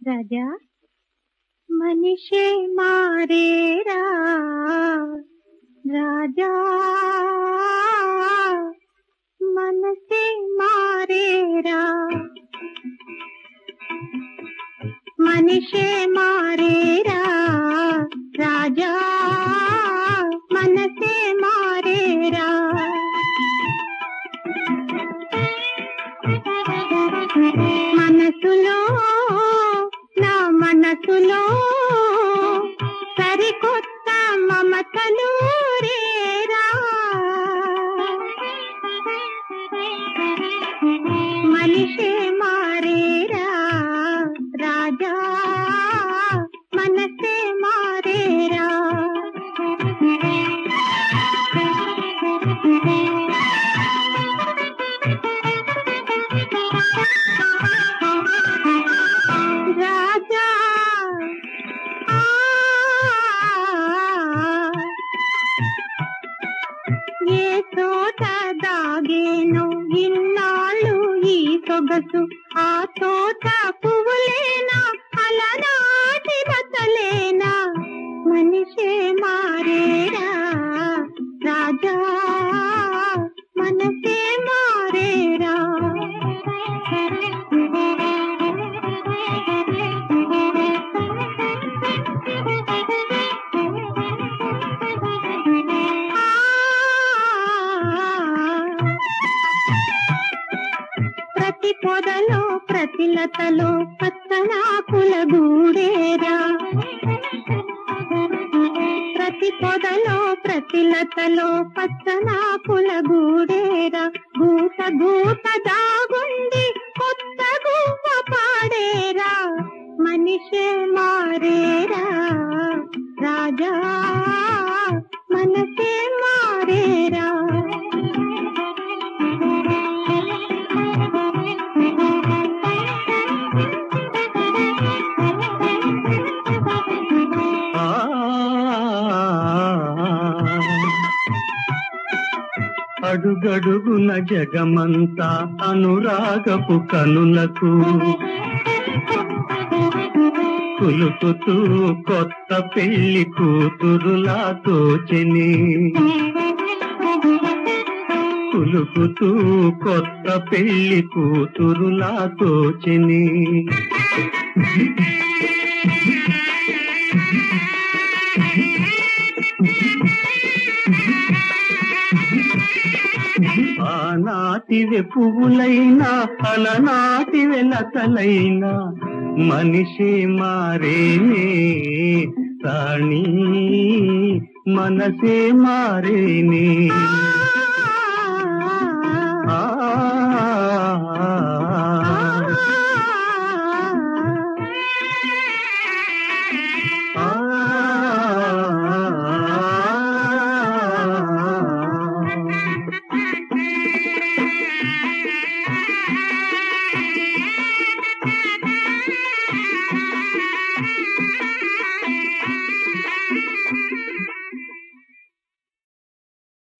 రాజా మనిషే మారేరా రాజా మనసే మారేరా మనిషే మారేరా రాజా మనసే మారేరా మనసులో నా మనసులో సరికొత్త మమతలు రేరా మనిషే మారేరా రాజా మనసే మారేరా రాజా ఆ, ఏ తోట దాగేను ఇన్నాళ్ళు ఈ సొగసు ఆ తోట పువ్వులేనా అలనాటి బతలేనా మనిషే మారేరా రాజా మనసే మారేరా ప్రతి పొదలో ప్రతి లతలో పచ్చనాకుల గూడేరా ప్రతి పొదలో ప్రతి లతలో పచ్చనాకుల గూడేరా గూట గూట దాగుండి కొత్త గువ్వ పాడేరా మనిషే మారేరా రాజా మనసే మారేరా ఆ అడుగడుగున జగమంతా అనురాగపు కనులకు కులుకుతూ కొత్త పెళ్లి కూతురులా తోచెని కులుకుతూ కొత్త పెళ్లి కూతురులా తోచెని ఆనాటివే పువ్వులైనా అలనాటి వెలతలైనా మనిషి మారేనే రాణి మనసే మారేనే ఆ